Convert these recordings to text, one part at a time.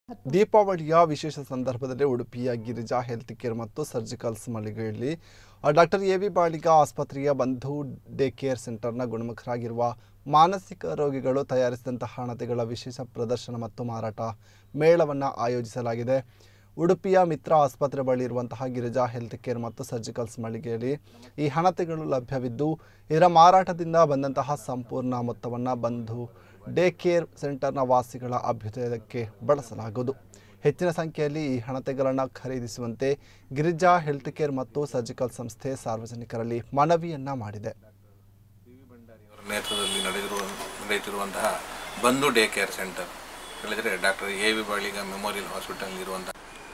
ದೀಪಾವಳಿಯ ವಿಶೇಷ ಸಂದರ್ಭದಲ್ಲಿ ಉಡುಪಿಯ ಗಿರಿಜಾ ಹೆಲ್ತ್ ಕೇರ್ ಮತ್ತು ಸರ್ಜಿಕಲ್ಸ್ ಮಳಿಗೆಯಲ್ಲಿ ಡಾಕ್ಟರ್ ಎ ವಿ ಬಾಳಿಗ ಆಸ್ಪತ್ರೆಯ ಬಂಧು ಡೇ ಕೇರ್ ಸೆಂಟರ್ನ ಗುಣಮುಖರಾಗಿರುವ ಮಾನಸಿಕ ರೋಗಿಗಳು ತಯಾರಿಸಿದಂತಹ ಹಣತೆಗಳ ವಿಶೇಷ ಪ್ರದರ್ಶನ ಮತ್ತು ಮಾರಾಟ ಮೇಳವನ್ನು ಆಯೋಜಿಸಲಾಗಿದೆ ಉಡುಪಿಯ ಮಿತ್ರ ಆಸ್ಪತ್ರೆ ಬಳಿ ಇರುವಂತಹ ಗಿರಿಜಾ ಹೆಲ್ತ್ ಕೇರ್ ಮತ್ತು ಸರ್ಜಿಕಲ್ಸ್ ಮಳಿಗೆಯಲ್ಲಿ ಈ ಹಣತೆಗಳು ಲಭ್ಯವಿದ್ದು ಇದರ ಮಾರಾಟದಿಂದ ಬಂದಂತಹ ಸಂಪೂರ್ಣ ಮೊತ್ತವನ್ನು ಬಂಧು ಡೇ ಕೇರ್ ಸೆಂಟರ್ನ ವಾಸಿಗಳ ಅಭ್ಯುದಯಕ್ಕೆ ಬಳಸಲಾಗುವುದು ಹೆಚ್ಚಿನ ಸಂಖ್ಯೆಯಲ್ಲಿ ಈ ಹಣತೆಗಳನ್ನು ಖರೀದಿಸುವಂತೆ ಗಿರಿಜಾ ಹೆಲ್ತ್ ಕೇರ್ ಮತ್ತು ಸರ್ಜಿಕಲ್ ಸಂಸ್ಥೆ ಸಾರ್ವಜನಿಕರಲ್ಲಿ ಮನವಿಯನ್ನ ಮಾಡಿದೆ ವಿ ವಿ ಭಂಡಾರಿ ಅವರ ನೇತೃತ್ವದಲ್ಲಿ ನಡೆದಿರುವ ನಡೆಯುತ್ತಿರುವಂತಹ ಬಂಧು ಡೇ ಕೇರ್ ಸೆಂಟರ್ ಹೇಳಿದರೆ doctor A V Baliga memorial hospital ಇರುವಂತಹ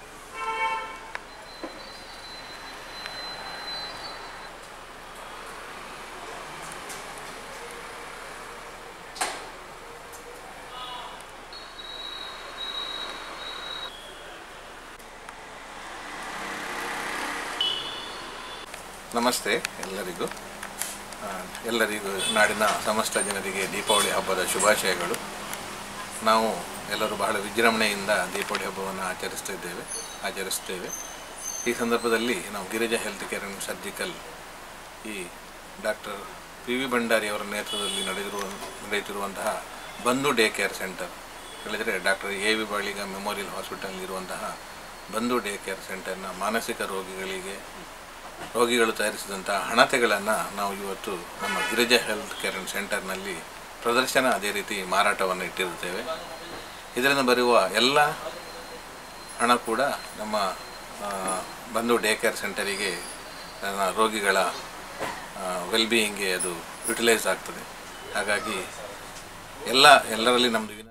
ನಮಸ್ತೆ ಎಲ್ಲರಿಗೂ ಆ, ಎಲ್ಲರಿಗೂ ನಾಡಿನ ಸಮಸ್ತ ಜನರಿಗೆ ದೀಪಾವಳಿ ಹಬ್ಬದ ಶುಭಾಶಯಗಳು ನಾವು ಎಲ್ಲರೂ ಬಹಳ ವಿಜೃಂಭಣೆಯಿಂದ ದೀಪಾವಳಿ ಹಬ್ಬವನ್ನು ಆಚರಿಸ್ತಿದ್ದೇವೆ ಆಚರಿಸ್ತೇವೆ ಈ ಸಂದರ್ಭದಲ್ಲಿ ನಾವು Girija health care and surgical ಈ ಡಾಕ್ಟರ್ ಪಿ ವಿ ಭಂಡಾರಿ ಅವರ ನೇತೃತ್ವದಲ್ಲಿ ನಡೆದಿರುವ ನಡೆಯುತ್ತಿರುವಂತಹ ಬಂಧು ಡೇ ಕೇರ್ ಸೆಂಟರ್ ಹೇಳಿದರೆ doctor A V Baliga memorial hospital ಇರುವಂತಹ ಬಂಧು ಡೇ ಕೇರ್ ಸೆಂಟರ್ನ ಮಾನಸಿಕ ರೋಗಿಗಳಿಗೆ ರೋಗಿಗಳು ತಯಾರಿಸಿದಂಥ ಹಣತೆಗಳನ್ನು ನಾವು ಇವತ್ತು ನಮ್ಮ ಗಿರಿಜಾ ಹೆಲ್ತ್ ಕೇರ್ ಆ್ಯಂಡ್ ಸೆಂಟರ್ನಲ್ಲಿ ಪ್ರದರ್ಶನ ಅದೇ ರೀತಿ ಮಾರಾಟವನ್ನು ಇಟ್ಟಿರುತ್ತೇವೆ ಇದರಿಂದ ಬರುವ ಎಲ್ಲ ಹಣ ಕೂಡ ನಮ್ಮ ಆ, ಬಂದು ಡೇ ಕೇರ್ ಸೆಂಟರಿಗೆ ಆ, ರೋಗಿಗಳ ವೆಲ್ಬೀಯಿಂಗ್ಗೆ ಅದು ಯುಟಿಲೈಸ್ ಆಗ್ತದೆ ಹಾಗಾಗಿ ಎಲ್ಲ ಎಲ್ಲರಲ್ಲಿ ನಮ್ಮದು